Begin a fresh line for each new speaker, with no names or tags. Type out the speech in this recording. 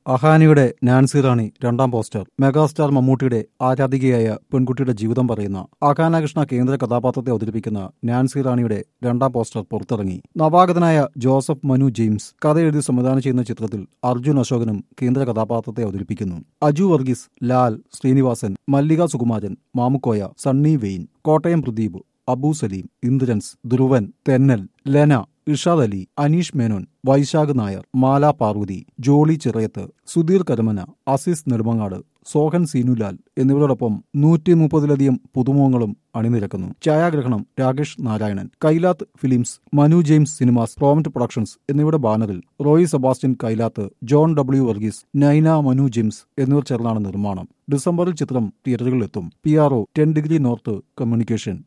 അഹാനിയുടെ Nancy റാണി രണ്ടാം poster megastar മമ്മൂട്ടിയുടെ ആരാധികയായ പെൺകുട്ടിയുടെ ജീവിതം പറയുന്ന അഹാനകൃഷ്ണ കേന്ദ്ര കഥാപാത്രത്തെ അവതരിപ്പിക്കുന്ന നാൻസി റാണിയുടെ രണ്ടാം പോസ്റ്റർ പുറത്തിറങ്ങി നവാഗതനായ ജോസഫ് മനു ജെയിംസ് കഥ എഴുതി സംവിധാനം ചെയ്യുന്ന ചിത്രത്തിൽ അർജുൻ അശോകനും കേന്ദ്ര കഥാപാത്രത്തെ അവതരിപ്പിക്കുന്നു അജു വർഗീസ് ലാൽ ശ്രീനിവാസൻ മല്ലിക സുകുമാരൻ മാമുക്കോയ സണ്ണി വെയിൻ കോട്ടയം പ്രദീപ് അബു സലീം ഇന്ദ്രൻസ് ധ്രുവൻ തെന്നൽ ലെന ഇഷാദ് അലി അനീഷ് മേനോൻ വൈശാഖ് നായർ മാല പാർവതി ജോളി ചിറയത്ത് സുധീർ കരമന അസീസ് നെടുമങ്ങാട് സോഹൻ സീനുലാൽ എന്നിവരോടൊപ്പം നൂറ്റി മുപ്പതിലധികം പുതുമുഖങ്ങളും അണിനിരക്കുന്നു ഛായാഗ്രഹണം Rakesh Narayanan Kailath films Manu James cinemas Promat productions എന്നിവയുടെ ബാനറിൽ റോയി സെബാസ്റ്റ്യൻ കൈലാത്ത് ജോൺ ഡബ്ല്യു വർഗീസ് നൈന മനു ജെയിംസ് എന്നിവർ ചേർന്നാണ് നിർമ്മാണം ഡിസംബറിൽ ചിത്രം തിയേറ്ററുകളിലെത്തും P R O ten degree north communication